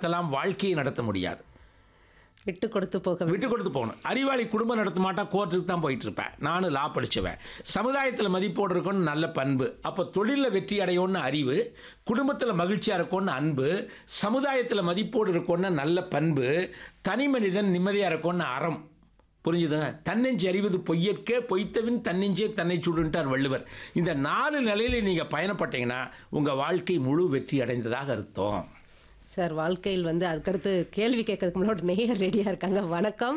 நடத்தலாம் வாழ்க்கையை நடத்த முடியாது விட்டு கொடுத்து போக விட்டு கொடுத்து போகணும் அறிவாளி குடும்பம் நடத்த மாட்டா கோர்ட்டுக்கு தான் போயிட்டு இருப்பேன் நானும் லா படிச்சுவேன் சமுதாயத்தில் மதிப்போடு இருக்கணும்னு நல்ல பண்பு அப்போ தொழிலில் வெற்றி அடையணும்னு அறிவு குடும்பத்தில் மகிழ்ச்சியாக இருக்கணும்னு அன்பு சமுதாயத்தில் மதிப்போடு இருக்கணும்னு நல்ல பண்பு தனி மனிதன் நிம்மதியாக இருக்கணும்னு அறம் புரிஞ்சுதுங்க தன்னெஞ்சு அறிவது பொய்யற்கே பொய்த்தவின் தன்னெஞ்சே தன்னை சுடுன்ட்டார் வள்ளுவர் இந்த நாலு நிலையில நீங்கள் பயணப்பட்டீங்கன்னா உங்கள் வாழ்க்கை முழு வெற்றி அடைந்ததாக அர்த்தம் சார் வாழ்க்கையில் வந்து அதுக்கடுத்து கேள்வி கேட்கறதுக்கு முன்னாடி நேயர் ரெடியா இருக்காங்க வணக்கம்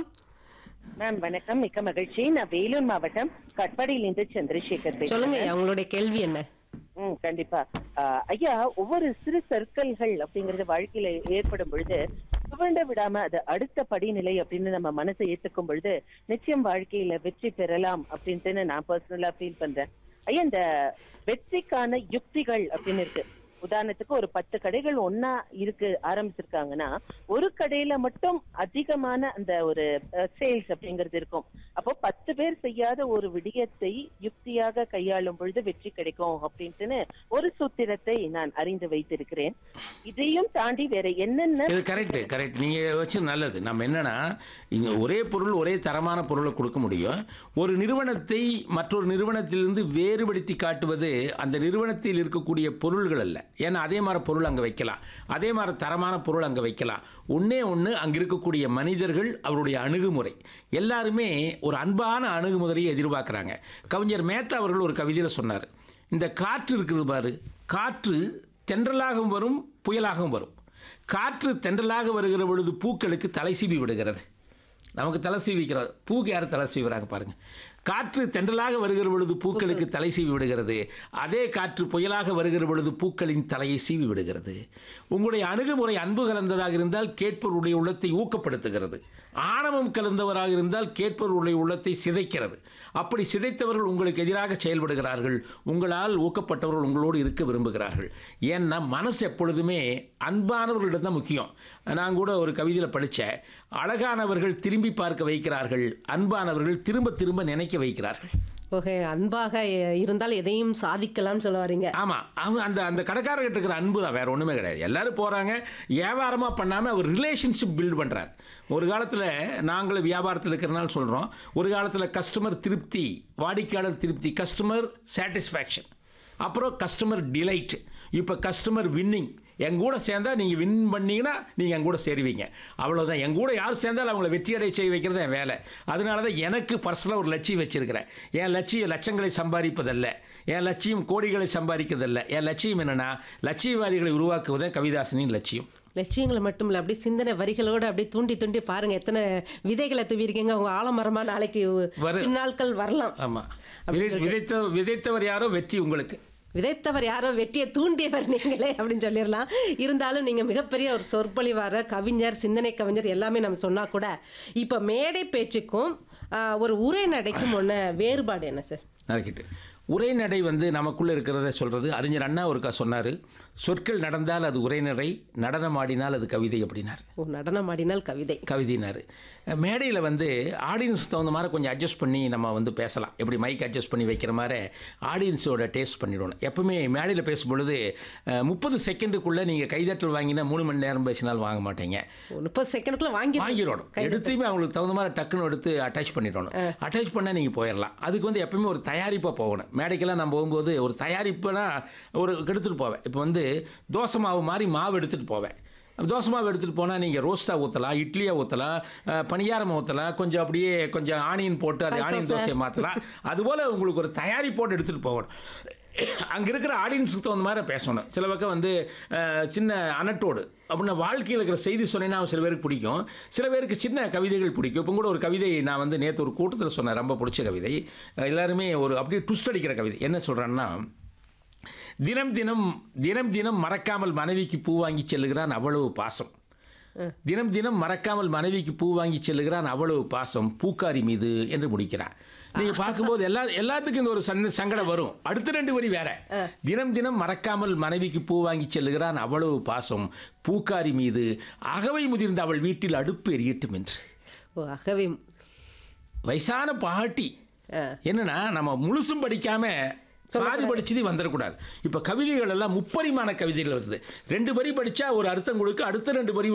மேம் வணக்கம் மிக்க மகிழ்ச்சி நான் வேலூர் மாவட்டம் கட்பாடியிலிருந்து சந்திரசேகர் பேசுறேன். சொல்லுங்க அவங்களுடைய கேள்வி என்ன ம் கண்டிப்பா ஆஹ், ஐயா ஒவ்வொரு சிறு சர்க்கிள்கள் அப்படிங்கறது வாழ்க்கையில ஏற்படும் பொழுது துவண்ட விடாம அது அடுத்த படிநிலை அப்படின்னு நம்ம மனசை ஏத்துக்கும் பொழுது நிச்சயம் வாழ்க்கையில வெற்றி பெறலாம் அப்படின்ட்டு நான் பர்சனலா ஃபீல் பண்றேன் ஐயா இந்த வெற்றிக்கான யுக்திகள் அப்படின்னு இருக்கு உதாரணத்துக்கு ஒரு பத்து கடைகள் ஒன்னா இருக்கு ஆரம்பிச்சிருக்காங்கன்னா ஒரு கடையில மட்டும் அதிகமான அந்த ஒரு சேல்ஸ் அப்படிங்கிறது இருக்கும் அப்போ பத்து பேர் செய்யாத ஒரு விடயத்தை யுக்தியாக கையாளும் பொழுது வெற்றி கிடைக்கும் அப்படின்ட்டுன்னு ஒரு சூத்திரத்தை நான் அறிந்து வைத்திருக்கிறேன் இதையும் தாண்டி வேற என்னென்ன இது கரெக்ட் கரெக்ட் நீங்கள் வச்சு நல்லது நம்ம என்னன்னா இங்கே ஒரே பொருள் ஒரே தரமான பொருளை கொடுக்க முடியும் ஒரு நிறுவனத்தை மற்றொரு நிறுவனத்திலிருந்து வேறுபடுத்தி காட்டுவது அந்த நிறுவனத்தில் இருக்கக்கூடிய பொருள்கள் அல்ல ஏன்னா அதே மாதிரி பொருள் அங்கே வைக்கலாம் அதே மாதிரி தரமான பொருள் அங்கே வைக்கலாம் ஒன்றே ஒன்று அங்கே இருக்கக்கூடிய மனிதர்கள் அவருடைய அணுகுமுறை எல்லாருமே ஒரு அன்பான அணுகுமுறையை எதிர்பார்க்குறாங்க கவிஞர் மேத்தா அவர்கள் ஒரு கவிதையில் சொன்னார் இந்த காற்று இருக்குது பாரு காற்று தென்றலாகவும் வரும் புயலாகவும் வரும் காற்று தென்றலாக வருகிற பொழுது பூக்களுக்கு தலை சீவி விடுகிறது நமக்கு தலை சீவிக்கிறோம் பூக்கு யார் தலை சீவுறாங்க பாருங்க காற்று தென்றலாக வருகிற பொழுது பூக்களுக்கு தலை சீவி விடுகிறது அதே காற்று புயலாக வருகிற பொழுது பூக்களின் தலையை சீவி விடுகிறது உங்களுடைய அணுகுமுறை அன்பு கலந்ததாக இருந்தால் கேட்பவருடைய உள்ளத்தை ஊக்கப்படுத்துகிறது ஆணவம் கலந்தவராக இருந்தால் கேட்பவருடைய உள்ளத்தை சிதைக்கிறது அப்படி சிதைத்தவர்கள் உங்களுக்கு எதிராக செயல்படுகிறார்கள் உங்களால் ஊக்கப்பட்டவர்கள் உங்களோடு இருக்க விரும்புகிறார்கள் ஏன்னா மனசு எப்பொழுதுமே அன்பானவர்களிடம் தான் முக்கியம் நான் கூட ஒரு கவிதையில் படித்தேன் அழகானவர்கள் திரும்பி பார்க்க வைக்கிறார்கள் அன்பானவர்கள் திரும்ப திரும்ப நினைக்க வைக்கிறார்கள் ஓகே அன்பாக எ- இருந்தால் எதையும் சாதிக்கலாம்னு சொல்ல வரீங்க ஆமாம் அவங்க அந்த அந்த கடைக்காரர்கிட்ட இருக்கிற அன்பு தான் வேற ஒன்றுமே கிடையாது எல்லாரும் போகிறாங்க வியாபாரமாக பண்ணாமல் அவர் ரிலேஷன்ஷிப் பில்ட் பண்ணுறார் ஒரு காலத்தில் நாங்களும் வியாபாரத்தில் இருக்கிறனால சொல்கிறோம் ஒரு காலத்தில் கஸ்டமர் திருப்தி வாடிக்கையாளர் திருப்தி கஸ்டமர் சாட்டிஸ்ஃபேக்ஷன் அப்புறம் கஸ்டமர் டிலைட் இப்போ கஸ்டமர் வின்னிங் என் கூட சேர்ந்தா நீங்கள் வின் பண்ணீங்கன்னா நீங்கள் என் கூட சேருவீங்க அவ்வளோதான் என் கூட யார் சேர்ந்தாலும் அவங்கள வெற்றியடை செய்ய வைக்கிறது என் வேலை அதனால தான் எனக்கு பர்சனலாக ஒரு லட்சியம் வச்சிருக்கிறேன் என் லட்சியம் லட்சங்களை சம்பாதிப்பதல்ல என் லட்சியம் கோடிகளை சம்பாதிக்கிறதல்ல என் லட்சியம் என்னென்னா லட்சியவாதிகளை உருவாக்குவதே கவிதாசனின் லட்சியம் லட்சியங்களை மட்டும் இல்லை அப்படியே சிந்தனை வரிகளோட அப்படியே தூண்டி தூண்டி பாருங்க எத்தனை விதைகளை தூவிருக்கீங்க உங்க ஆலமரமா நாளைக்கு வரு- பின்னாட்கள் வரலாம் ஆமாம் விதை விதைத்த விதைத்தவர் யாரோ வெற்றி உங்களுக்கு விதைத்தவர் யாரோ வெற்றியை தூண்டியவர் நீங்களே அப்படின்னு சொல்லிடலாம் இருந்தாலும் நீங்க மிகப்பெரிய ஒரு சொற்பொழிவார கவிஞர் சிந்தனை கவிஞர் எல்லாமே நம்ம சொன்னா கூட இப்ப மேடை பேச்சுக்கும் ஆஹ், ஒரு உரை நடைக்கும் ஒன்று வேறுபாடு என்ன சார் நடக்கிட்டு உரைநடை வந்து நமக்குள்ளே இருக்கிறத சொல்கிறது அறிஞர் அண்ணா ஒருக்கா சொன்னார் சொற்கள் நடந்தால் அது உரைநடை நடனம் ஆடினால் அது கவிதை அப்படின்னார் ஓ நடனம் ஆடினால் கவிதை கவிதைனார் மேடையில் வந்து ஆடியன்ஸ் தகுந்த மாதிரி கொஞ்சம் அட்ஜஸ்ட் பண்ணி நம்ம வந்து பேசலாம் எப்படி மைக் அட்ஜஸ்ட் பண்ணி வைக்கிற மாதிரி ஆடியன்ஸோட டேஸ்ட் பண்ணிடணும் எப்பவுமே மேடையில் பேசும்பொழுது முப்பது செகண்டுக்குள்ளே நீங்கள் கைதட்டல் வாங்கினா மூணு மணி நேரம் பேசினால் வாங்க மாட்டீங்க ஒரு முப்பது செகண்டுக்குள்ள வாங்கி வாங்கிடணும் எடுத்துமே அவங்களுக்கு தகுந்த மாதிரி டக்குன்னு எடுத்து அட்டாச் பண்ணிடணும் அட்டாச் பண்ணால் நீங்கள் போயிடலாம் அதுக்கு வந்து எப்பவுமே ஒரு தயாரிப்பாக போகணும் மேடைக்கெல்லாம் நான் போகும்போது ஒரு தயாரிப்புனா ஒரு எடுத்துகிட்டு போவேன் இப்போ வந்து தோசை மாவு மாதிரி மாவு எடுத்துகிட்டு போவேன் தோசை மாவு எடுத்துகிட்டு போனால் நீங்கள் ரோஸ்ட்டாக ஊற்றலாம் இட்லியாக ஊற்றலாம் பணியாரம் ஊற்றலாம் கொஞ்சம் அப்படியே கொஞ்சம் ஆனியன் போட்டு அது ஆனியன் தோசையை மாற்றலாம் அதுபோல் உங்களுக்கு ஒரு தயாரிப்போடு எடுத்துகிட்டு போகணும் அங்கே இருக்கிற ஆடியன்ஸுக்கு தகுந்த மாதிரி பேசணும் சில பக்கம் வந்து அஹ், சின்ன அனட்டோடு அப்படின்னா வாழ்க்கையில் இருக்கிற செய்தி சொன்னேன்னா சில பேருக்கு பிடிக்கும் சில பேருக்கு சின்ன கவிதைகள் பிடிக்கும் இப்போ கூட ஒரு கவிதை நான் வந்து நேற்று ஒரு கூட்டத்தில் சொன்னேன் ரொம்ப பிடிச்ச கவிதை அஹ், எல்லாருமே ஒரு அப்படியே ட்விஸ்ட் அடிக்கிற கவிதை என்ன சொல்கிறேன்னா தினம் தினம் தினம் தினம் மறக்காமல் மனைவிக்கு பூ வாங்கி செல்லுகிறான் அவ்வளவு பாசம் தினம் தினம் மறக்காமல் மனைவிக்கு பூ வாங்கி செல்லுகிறான் அவ்வளவு பாசம் பூக்காரி மீது என்று முடிக்கிறான் நீங்க பார்க்கும்போது எல்லா எல்லாத்துக்கும் இந்த ஒரு சந்த சங்கடம் வரும் அடுத்த ரெண்டு வரி வேற தினம் தினம் மறக்காமல் மனைவிக்கு பூ வாங்கி செல்லுகிறான் அவ்வளவு பாசம் பூக்காரி மீது அகவை முதிர்ந்த அவள் வீட்டில் அடுப்பு எரியட்டும் என்று ஓ அகவே வயசான பாட்டி ஆ. என்னன்னா நம்ம முழுசும் படிக்காம பாதி படிச்சதே வந்துடக்கூடாது இப்போ கவிதைகள் எல்லாம் முப்பரிமாண கவிதைகள் வருது ரெண்டு வரி படிச்சா ஒரு அர்த்தம் கொடுக்க அடுத்த ரெண்டு வரி